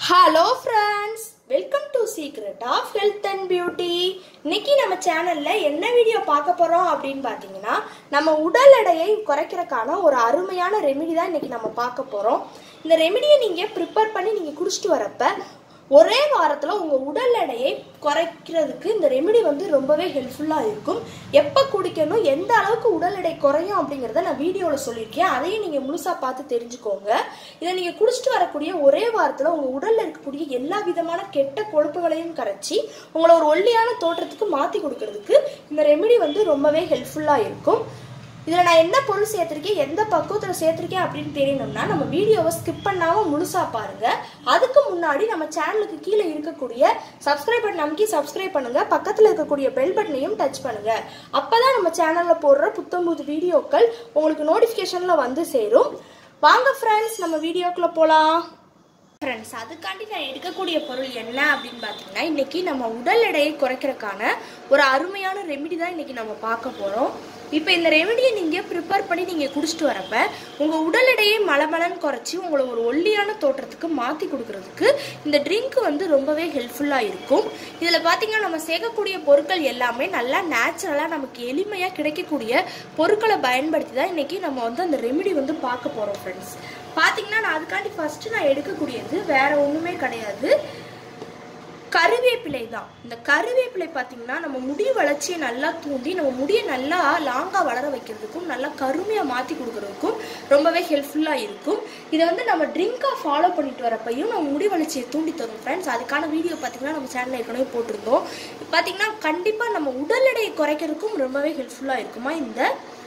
hello friends welcome to secret of health and beauty இன்னைக்கு நம்ம சேனல்ல என்ன வீடியோ பார்க்க போறோம் அப்படின்னு பார்த்தீங்கன்னா நம்ம உடல் எடையை குறைக்கிறதுக்கான ஒரு அருமையான ரெமெடி தான் இன்னைக்கு நம்ம பார்க்க போறோம் இந்த ரெமெடியை நீங்க ப்ரிப்பேர் பண்ணி நீங்க குடிச்சிட்டு வரப்ப ஒரே வாரத்தில் உங்கள் உடல் எடையை குறைக்கிறதுக்கு இந்த ரெமெடி வந்து ரொம்பவே ஹெல்ப்ஃபுல்லாக இருக்கும் எப்போ குடிக்கணும் எந்த அளவுக்கு உடல் எடை குறையும் அப்படிங்கிறத நான் வீடியோவில் சொல்லியிருக்கேன் அதையும் நீங்கள் முழுசாக பார்த்து தெரிஞ்சுக்கோங்க இதை நீங்கள் குடிச்சிட்டு வரக்கூடிய ஒரே வாரத்தில் உங்கள் உடலில் இருக்கக்கூடிய எல்லா விதமான கெட்ட கொழுப்புகளையும் கரைச்சி உங்களை ஒரு ஒல்லியான தோற்றத்துக்கு மாற்றி கொடுக்கறதுக்கு இந்த ரெமெடி வந்து ரொம்பவே ஹெல்ப்ஃபுல்லாக இருக்கும் இதில் நான் என்ன பொருள் சேர்த்துருக்கேன் எந்த பக்குவத்தில் சேர்த்துருக்கேன் அப்படின்னு தெரியணும்னா நம்ம வீடியோவை ஸ்கிப் பண்ணாமல் முழுசாக பாருங்கள் அதுக்கு முன்னாடி நம்ம சேனலுக்கு கீழே இருக்கக்கூடிய சப்ஸ்கிரைப் பட்டன் நமக்கி சப்ஸ்கிரைப் பண்ணுங்கள் பக்கத்தில் இருக்கக்கூடிய பெல் பட்டனையும் டச் பண்ணுங்கள் அப்போ தான் நம்ம சேனலில் போடுற புத்தம்புது வீடியோக்கள் உங்களுக்கு நோட்டிஃபிகேஷனில் வந்து சேரும் வாங்க ஃப்ரெண்ட்ஸ் நம்ம வீடியோக்குள்ளே போகலாம் ஃப்ரெண்ட்ஸ் அதுக்காண்டி நான் எடுக்கக்கூடிய பொருள் என்ன அப்படின்னு பார்த்தீங்கன்னா இன்னைக்கு நம்ம உடல் எடையை குறைக்கிறதுக்கான ஒரு அருமையான ரெமெடி தான் இன்னைக்கு நம்ம பார்க்க போகிறோம் இப்போ இந்த ரெமெடியை நீங்கள் ப்ரிப்பேர் பண்ணி நீங்கள் குடிச்சிட்டு வரப்ப உங்கள் உடல் எடையை மலமலன்னு குறைச்சி உங்களை ஒரு ஒல்லியான தோற்றத்துக்கு மாற்றி கொடுக்கறதுக்கு இந்த ட்ரிங்க் வந்து ரொம்பவே ஹெல்ப்ஃபுல்லாக இருக்கும் இதில் பார்த்தீங்கன்னா நம்ம சேர்க்கக்கூடிய பொருட்கள் எல்லாமே நல்லா நேச்சுரலாக நமக்கு எளிமையாக கிடைக்கக்கூடிய பொருட்களை பயன்படுத்தி தான் இன்னைக்கு நம்ம வந்து அந்த ரெமெடி வந்து பார்க்க போகிறோம் ஃப்ரெண்ட்ஸ் பார்த்தீங்கன்னா நான் அதுக்காண்டி ஃபர்ஸ்ட் நான் எடுக்கக்கூடியது வேற ஒன்றுமே கிடையாது கருவேப்பிலை தான் இந்த கருவேப்பிலை பார்த்தீங்கன்னா நம்ம முடி வளர்ச்சியை நல்லா தூண்டி நம்ம முடியை நல்லா லாங்காக வளர வைக்கிறதுக்கும் நல்லா கருமையாக மாற்றி கொடுக்கறதுக்கும் ரொம்பவே ஹெல்ப்ஃபுல்லாக இருக்கும் இதை வந்து நம்ம ட்ரிங்காக ஃபாலோ பண்ணிட்டு வரப்பையும் நம்ம முடி வளர்ச்சியை தூண்டி தரும் ஃப்ரெண்ட்ஸ் அதுக்கான வீடியோ பார்த்தீங்கன்னா நம்ம சேனலில் ஏற்கனவே போட்டிருந்தோம் பார்த்தீங்கன்னா கண்டிப்பாக நம்ம உடல் எடையை குறைக்கிறதுக்கும் ரொம்பவே ஹெல்ப்ஃபுல்லாக இருக்குமா இந்த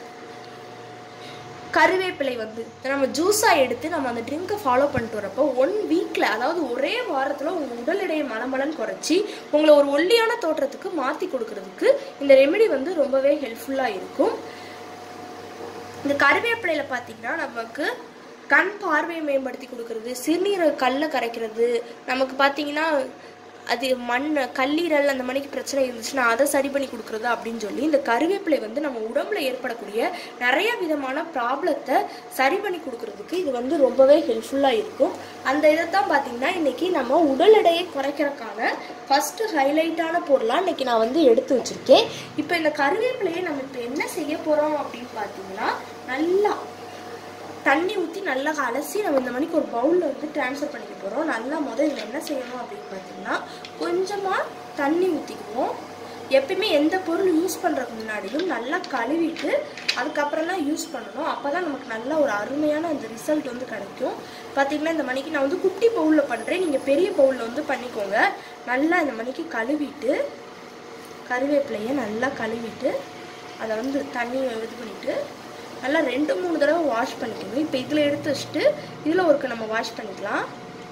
கருவேப்பிலை வந்து நம்ம ஜூஸாக எடுத்து நம்ம அந்த ட்ரிங்கை ஃபாலோ பண்ணிட்டு வரப்போ ஒன் வீக்கில் அதாவது ஒரே வாரத்தில் உங்கள் உடல் எடையை மலமலன் குறைச்சி உங்களை ஒரு ஒல்லியான தோற்றத்துக்கு மாற்றி கொடுக்கறதுக்கு இந்த ரெமெடி வந்து ரொம்பவே ஹெல்ப்ஃபுல்லாக இருக்கும் இந்த கருவேப்பிலையில் பார்த்தீங்கன்னா நமக்கு கண் பார்வையை மேம்படுத்தி கொடுக்கறது சிறுநீரக கல்லை கரைக்கிறது நமக்கு பார்த்தீங்கன்னா அது மண் கல்லீரல் அந்த மணிக்கு பிரச்சனை இருந்துச்சுன்னா அதை சரி பண்ணி கொடுக்குறது அப்படின்னு சொல்லி இந்த கருவேப்பிலை வந்து நம்ம உடம்புல ஏற்படக்கூடிய நிறைய விதமான ப்ராப்ளத்தை சரி பண்ணி கொடுக்கறதுக்கு இது வந்து ரொம்பவே ஹெல்ப்ஃபுல்லாக இருக்கும் அந்த இதை தான் பார்த்தீங்கன்னா இன்னைக்கு நம்ம உடல் எடையை குறைக்கிறதுக்கான ஃபஸ்ட்டு ஹைலைட்டான பொருளாக இன்னைக்கு நான் வந்து எடுத்து வச்சுருக்கேன் இப்போ இந்த கருவேப்பிலையை நம்ம இப்போ என்ன செய்ய போகிறோம் அப்படின்னு பார்த்தீங்கன்னா நல்லா தண்ணி ஊற்றி நல்லா அலசி நம்ம இந்த மணிக்கு ஒரு பவுலில் வந்து ட்ரான்ஸ்ஃபர் பண்ணிக்க போகிறோம் நல்லா முதல் இதில் என்ன செய்யணும் அப்படின்னு பார்த்தீங்கன்னா கொஞ்சமாக தண்ணி ஊற்றிக்குவோம் எப்பயுமே எந்த பொருள் யூஸ் பண்ணுறதுக்கு முன்னாடியும் நல்லா கழுவிட்டு அதுக்கப்புறம் தான் யூஸ் பண்ணணும் அப்போ தான் நமக்கு நல்ல ஒரு அருமையான அந்த ரிசல்ட் வந்து கிடைக்கும் பார்த்தீங்கன்னா இந்த மணிக்கு நான் வந்து குட்டி பவுலில் பண்ணுறேன் நீங்கள் பெரிய பவுலில் வந்து பண்ணிக்கோங்க நல்லா இந்த மணிக்கு கழுவிட்டு கருவேப்பிலையை நல்லா கழுவிட்டு அதை வந்து தண்ணியை இது பண்ணிவிட்டு நல்லா ரெண்டு மூணு தடவை வாஷ் பண்ணிக்கணும் இப்போ இதில் எடுத்து வச்சுட்டு இதில் ஒருக்க நம்ம வாஷ் பண்ணிக்கலாம்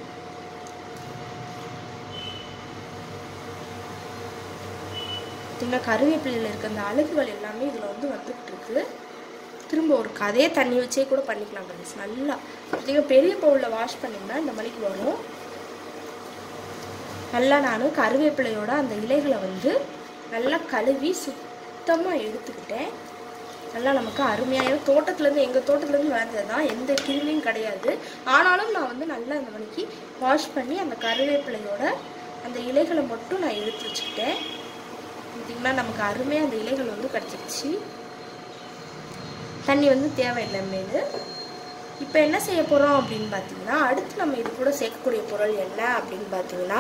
பார்த்தீங்கன்னா கருவேப்பிலையில் இருக்க அந்த அழுகுகள் எல்லாமே இதில் வந்து வந்துகிட்டு இருக்கு திரும்ப ஒரு கதையை தண்ணி வச்சே கூட பண்ணிக்கலாம் ஃப்ரெண்ட்ஸ் நல்லா பார்த்தீங்கன்னா பெரிய பவுலில் வாஷ் பண்ணிங்கன்னா இந்த மணிக்கு வரும் நல்லா நான் கருவேப்பிலையோட அந்த இலைகளை வந்து நல்லா கழுவி சுத்தமாக எடுத்துக்கிட்டேன் நல்லா நமக்கு அருமையாக தோட்டத்துலேருந்து எங்கள் தோட்டத்துலேருந்து வளர்ந்தது தான் எந்த கிருமியும் கிடையாது ஆனாலும் நான் வந்து நல்லா இந்த மணிக்கு வாஷ் பண்ணி அந்த கருவேப்பிலையோட அந்த இலைகளை மட்டும் நான் எடுத்து வச்சுக்கிட்டேன் பார்த்திங்கன்னா நமக்கு அருமையாக அந்த இலைகள் வந்து கிடச்சிருச்சு தண்ணி வந்து தேவையில்லை மேது இப்போ என்ன செய்ய போகிறோம் அப்படின்னு பார்த்தீங்கன்னா அடுத்து நம்ம இது கூட சேர்க்கக்கூடிய பொருள் என்ன அப்படின்னு பார்த்தீங்கன்னா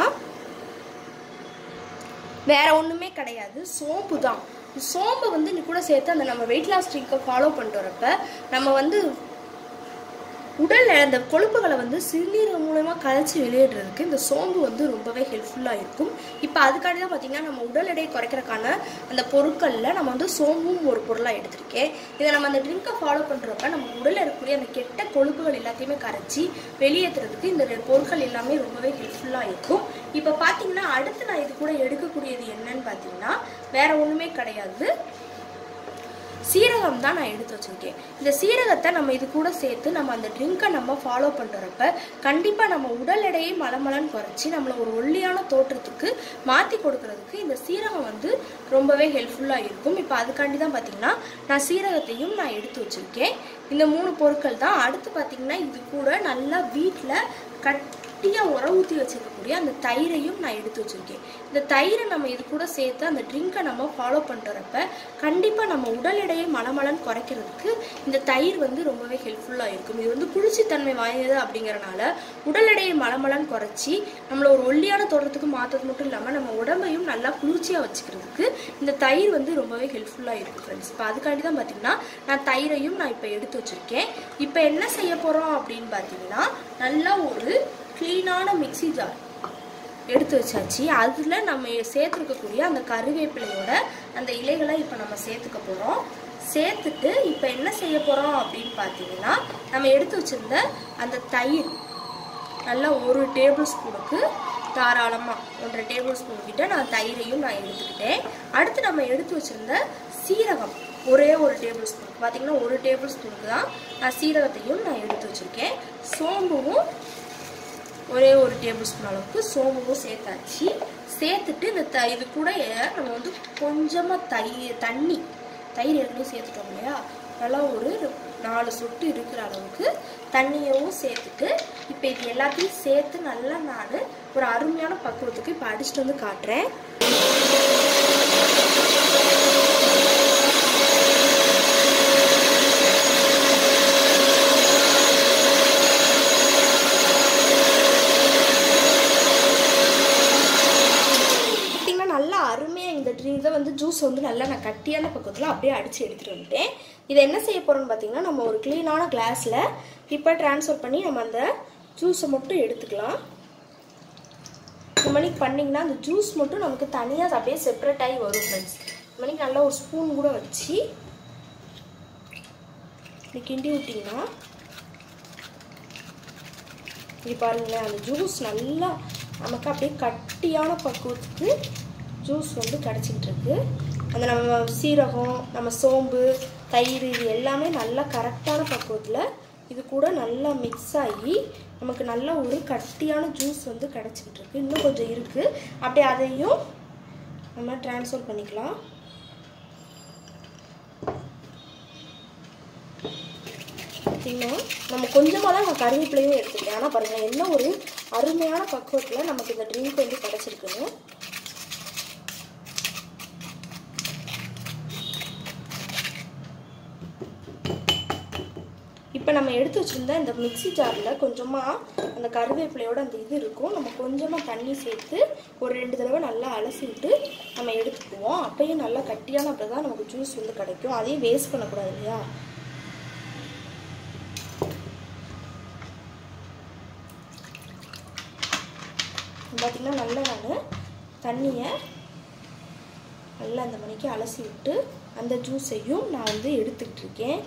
வேற ஒன்றுமே கிடையாது சோம்பு தான் சோம்பை வந்து நீ கூட சேர்த்து அந்த நம்ம வெயிட் லாஸ் ட்ரிங்கை ஃபாலோ பண்ணிட்டு வரப்ப நம்ம வந்து உடல் அந்த கொழுப்புகளை வந்து சிறுநீரக மூலமா கலைச்சி வெளியிடுறதுக்கு இந்த சோம்பு வந்து ரொம்பவே ஹெல்ப்ஃபுல்லாக இருக்கும் இப்போ அதுக்காண்டி தான் பார்த்தீங்கன்னா நம்ம உடல் எடையை குறைக்கிறதுக்கான அந்த பொருட்களில் நம்ம வந்து சோம்பும் ஒரு பொருளாக எடுத்திருக்கேன் இதை நம்ம அந்த ட்ரிங்கை ஃபாலோ பண்ணுறப்ப நம்ம உடலில் இருக்கக்கூடிய அந்த கெட்ட கொழுப்புகள் எல்லாத்தையுமே கரைச்சி வெளியேற்றுறதுக்கு இந்த பொருட்கள் எல்லாமே ரொம்பவே ஹெல்ப்ஃபுல்லாக இருக்கும் இப்போ பார்த்தீங்கன்னா அடுத்து நான் இது கூட எடுக்கக்கூடியது என்னன்னு பார்த்தீங்கன்னா வேற ஒன்றுமே கிடையாது சீரகம் தான் நான் எடுத்து வச்சிருக்கேன் இந்த சீரகத்தை நம்ம இது கூட சேர்த்து நம்ம அந்த ட்ரிங்கை நம்ம ஃபாலோ பண்ணுறப்ப கண்டிப்பாக நம்ம உடல் எடையை மலமலன்னு குறைச்சி நம்மளை ஒரு ஒல்லியான தோற்றத்துக்கு மாற்றி கொடுக்கறதுக்கு இந்த சீரகம் வந்து ரொம்பவே ஹெல்ப்ஃபுல்லாக இருக்கும் இப்போ அதுக்காண்டி தான் பார்த்தீங்கன்னா நான் சீரகத்தையும் நான் எடுத்து வச்சிருக்கேன் இந்த மூணு பொருட்கள் தான் அடுத்து பார்த்தீங்கன்னா இது கூட நல்லா வீட்டில் கட் கட்டியாக உர ஊற்றி வச்சிருக்கக்கூடிய அந்த தயிரையும் நான் எடுத்து வச்சிருக்கேன் இந்த தயிரை நம்ம இது கூட சேர்த்து அந்த ட்ரிங்கை நம்ம ஃபாலோ பண்ணிட்டு வரப்ப கண்டிப்பாக நம்ம உடல் எடையை மலமலன்னு குறைக்கிறதுக்கு இந்த தயிர் வந்து ரொம்பவே ஹெல்ப்ஃபுல்லாக இருக்கும் இது வந்து குளிர்ச்சித்தன்மை வாய்ந்தது அப்படிங்கறனால உடல் எடையை மலமலன்னு குறைச்சி நம்மள ஒரு ஒல்லியான தோற்றத்துக்கு மாற்றுறது மட்டும் இல்லாமல் நம்ம உடம்பையும் நல்லா குளிர்ச்சியாக வச்சுக்கிறதுக்கு இந்த தயிர் வந்து ரொம்பவே ஹெல்ப்ஃபுல்லாக இருக்கும் ஃப்ரெண்ட்ஸ் இப்போ அதுக்காண்டி தான் பார்த்தீங்கன்னா நான் தயிரையும் நான் இப்போ எடுத்து வச்சுருக்கேன் இப்போ என்ன செய்ய போகிறோம் அப்படின்னு பார்த்தீங்கன்னா நல்லா ஒரு க்ளீனான மிக்ஸி ஜார் எடுத்து வச்சாச்சு அதில் நம்ம சேர்த்துருக்கக்கூடிய அந்த கருவேப்பிலையோட அந்த இலைகளை இப்போ நம்ம சேர்த்துக்க போகிறோம் சேர்த்துட்டு இப்போ என்ன செய்ய போகிறோம் அப்படின்னு பார்த்தீங்கன்னா நம்ம எடுத்து வச்சிருந்த அந்த தயிர் நல்லா ஒரு டேபிள் ஸ்பூனுக்கு தாராளமாக ஒன்றரை டேபிள் ஸ்பூன் கிட்ட நான் தயிரையும் நான் எடுத்துக்கிட்டேன் அடுத்து நம்ம எடுத்து வச்சிருந்த சீரகம் ஒரே ஒரு டேபிள் ஸ்பூன் பார்த்தீங்கன்னா ஒரு டேபிள் ஸ்பூனுக்கு தான் நான் சீரகத்தையும் நான் எடுத்து வச்சுருக்கேன் சோம்புவும் ஒரே ஒரு டேபிள் ஸ்பூன் அளவுக்கு சோம்பும் சேர்த்தாச்சு சேர்த்துட்டு இந்த த இது கூட நம்ம வந்து கொஞ்சமாக தயிர் தண்ணி தயிர் ஏற்கனவே சேர்த்துட்டோம் இல்லையா நல்லா ஒரு நாலு சொட்டு இருக்கிற அளவுக்கு தண்ணியவும் சேர்த்துட்டு இப்போ இது எல்லாத்தையும் சேர்த்து நல்லா நான் ஒரு அருமையான பக்குவத்துக்கு இப்போ அடிச்சுட்டு வந்து காட்டுறேன் பார்த்தீங்கன்னா நல்லா அருமையாக இந்த இதை வந்து ஜூஸ் வந்து நல்லா நான் கட்டியான பக்கத்தில் அப்படியே அடித்து எடுத்துகிட்டு வந்துட்டேன் இதை என்ன செய்ய போகிறோம்னு பார்த்தீங்கன்னா நம்ம ஒரு க்ளீனான கிளாஸில் இப்போ ட்ரான்ஸ்ஃபர் பண்ணி நம்ம அந்த ஜூஸை மட்டும் எடுத்துக்கலாம் இந்த மணிக்கு பண்ணிங்கன்னா அந்த ஜூஸ் மட்டும் நமக்கு தனியாக அப்படியே செப்பரேட் ஆகி வரும் ஃப்ரெண்ட்ஸ் இந்த மணிக்கு நல்லா ஒரு ஸ்பூன் கூட வச்சு இப்படி கிண்டி விட்டிங்கன்னா இங்கே பாருங்களேன் அந்த ஜூஸ் நல்லா நமக்கு அப்படியே கட்டியான பக்குவத்துக்கு ஜூஸ் வந்து கிடச்சிக்கிட்டு இருக்கு அந்த நம்ம சீரகம் நம்ம சோம்பு தயிர் இது எல்லாமே நல்லா கரெக்டான பக்குவத்தில் இது கூட நல்லா மிக்ஸ் ஆகி நமக்கு நல்ல ஒரு கட்டியான ஜூஸ் வந்து கிடச்சிக்கிட்டு இருக்கு இன்னும் கொஞ்சம் இருக்குது அப்படியே அதையும் நம்ம ட்ரான்ஸ்ஃபர் பண்ணிக்கலாம் பார்த்தீங்கன்னா நம்ம கொஞ்சமாக தான் நான் கருவேப்பிலையும் எடுத்துக்கிட்டேன் ஆனால் பாருங்கள் என்ன ஒரு அருமையான பக்குவத்தில் நமக்கு இந்த ட்ரிங்க் வந்து கிடச்சிருக்குன்னு இப்போ நம்ம எடுத்து வச்சுருந்த இந்த மிக்ஸி ஜாரில் கொஞ்சமாக அந்த கருவேப்பிலையோட அந்த இது இருக்கும் நம்ம கொஞ்சமாக தண்ணி சேர்த்து ஒரு ரெண்டு தடவை நல்லா அலசி விட்டு நம்ம எடுத்துக்குவோம் அப்பயும் நல்லா கட்டியான அப்படி தான் நமக்கு ஜூஸ் வந்து கிடைக்கும் அதையும் வேஸ்ட் பண்ணக்கூடாது இல்லையா பார்த்திங்கன்னா நல்லா நான் தண்ணியை நல்லா அந்த மணிக்கு அலசி விட்டு அந்த ஜூஸையும் நான் வந்து எடுத்துக்கிட்டு இருக்கேன்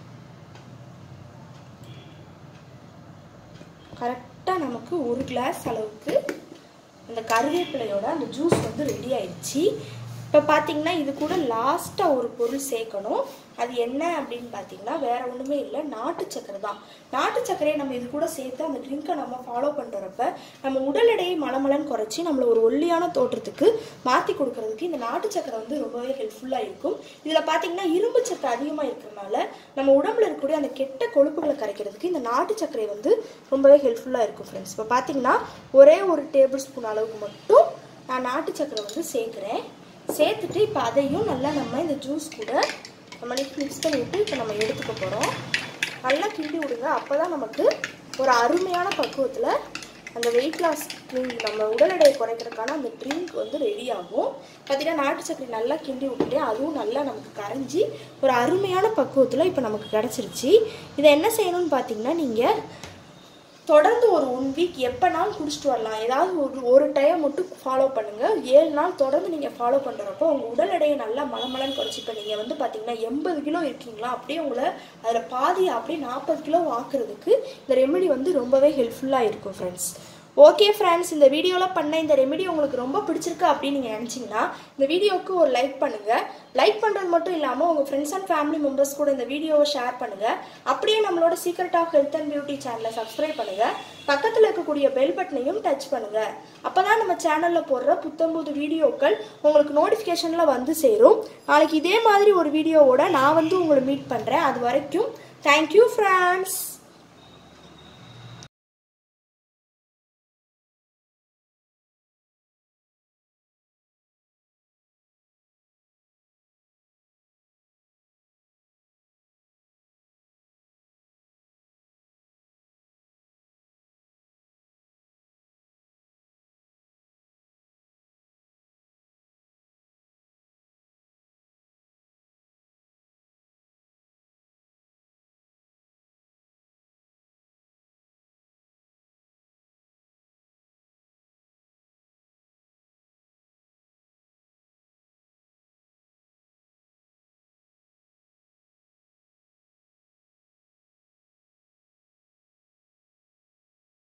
கரெக்டாக நமக்கு ஒரு கிளாஸ் அளவுக்கு அந்த கருவேப்பிலையோட அந்த ஜூஸ் வந்து ரெடி ஆயிடுச்சு இப்போ பார்த்தீங்கன்னா இது கூட லாஸ்ட்டாக ஒரு பொருள் சேர்க்கணும் அது என்ன அப்படின்னு பார்த்தீங்கன்னா வேற ஒன்றுமே இல்லை நாட்டு சக்கரை தான் நாட்டு சர்க்கரையை நம்ம இது கூட சேர்த்து அந்த ட்ரிங்கை நம்ம ஃபாலோ பண்ணிட்டு வரப்ப நம்ம உடல் எடையை மலமலன்னு குறைச்சி நம்மளை ஒரு ஒல்லியான தோற்றத்துக்கு மாற்றி கொடுக்கறதுக்கு இந்த நாட்டு சக்கரை வந்து ரொம்பவே ஹெல்ப்ஃபுல்லாக இருக்கும் இதில் பார்த்தீங்கன்னா இரும்பு சத்து அதிகமாக இருக்கிறனால நம்ம உடம்புல இருக்கக்கூடிய அந்த கெட்ட கொழுப்புகளை கரைக்கிறதுக்கு இந்த நாட்டு சர்க்கரை வந்து ரொம்பவே ஹெல்ப்ஃபுல்லாக இருக்கும் ஃப்ரெண்ட்ஸ் இப்போ பார்த்தீங்கன்னா ஒரே ஒரு டேபிள் ஸ்பூன் அளவுக்கு மட்டும் நான் நாட்டு சக்கரை வந்து சேர்க்குறேன் சேர்த்துட்டு இப்போ அதையும் நல்லா நம்ம இந்த ஜூஸ் கூட நம்ம மிக்ஸ் பண்ணி விட்டு இப்போ நம்ம எடுத்துக்க போகிறோம் நல்லா கிண்டி விடுங்க அப்போ தான் நமக்கு ஒரு அருமையான பக்குவத்தில் அந்த வெயிட் லாஸ் ட்ரிங்க் நம்ம உடல் எடையை குறைக்கிறதுக்கான அந்த ட்ரிங்க் வந்து ரெடி ஆகும் பார்த்தீங்கன்னா நாட்டு சக்கரை நல்லா கிண்டி விட்டுட்டேன் அதுவும் நல்லா நமக்கு கரைஞ்சி ஒரு அருமையான பக்குவத்தில் இப்போ நமக்கு கிடச்சிருச்சு இதை என்ன செய்யணும்னு பார்த்தீங்கன்னா நீங்கள் தொடர்ந்து ஒரு ஒன் வீக் எப்போனாலும் குடிச்சிட்டு வரலாம் ஏதாவது ஒரு ஒரு டைம் மட்டும் ஃபாலோ பண்ணுங்கள் ஏழு நாள் தொடர்ந்து நீங்கள் ஃபாலோ பண்ணுறப்போ உங்கள் உடல் எடையை நல்லா மலமலன்னு குறைச்சி இப்போ நீங்கள் வந்து பார்த்தீங்கன்னா எண்பது கிலோ இருக்கீங்களா அப்படியே உங்களை அதில் பாதி அப்படியே நாற்பது கிலோ ஆக்குறதுக்கு இந்த ரெமெடி வந்து ரொம்பவே ஹெல்ப்ஃபுல்லாக இருக்கும் ஃப்ரெண்ட்ஸ் ஓகே ஃப்ரெண்ட்ஸ் இந்த வீடியோவில் பண்ண இந்த ரெமெடி உங்களுக்கு ரொம்ப பிடிச்சிருக்கு அப்படின்னு நீங்கள் நினச்சிங்கன்னா இந்த வீடியோவுக்கு ஒரு லைக் பண்ணுங்கள் லைக் பண்ணுறது மட்டும் இல்லாமல் உங்கள் ஃப்ரெண்ட்ஸ் அண்ட் ஃபேமிலி மெம்பர்ஸ் கூட இந்த வீடியோவை ஷேர் பண்ணுங்கள் அப்படியே நம்மளோட secret of health and beauty சேனலை சப்ஸ்கிரைப் பண்ணுங்கள் பக்கத்தில் இருக்கக்கூடிய பெல் பட்டனையும் டச் பண்ணுங்கள் அப்போ தான் நம்ம சேனலில் போடுற புத்தம்புது வீடியோக்கள் உங்களுக்கு நோட்டிஃபிகேஷனில் வந்து சேரும் நாளைக்கு இதே மாதிரி ஒரு வீடியோவோட நான் வந்து உங்களை மீட் பண்ணுறேன் அது வரைக்கும் தேங்க்யூ ஃப்ரெண்ட்ஸ்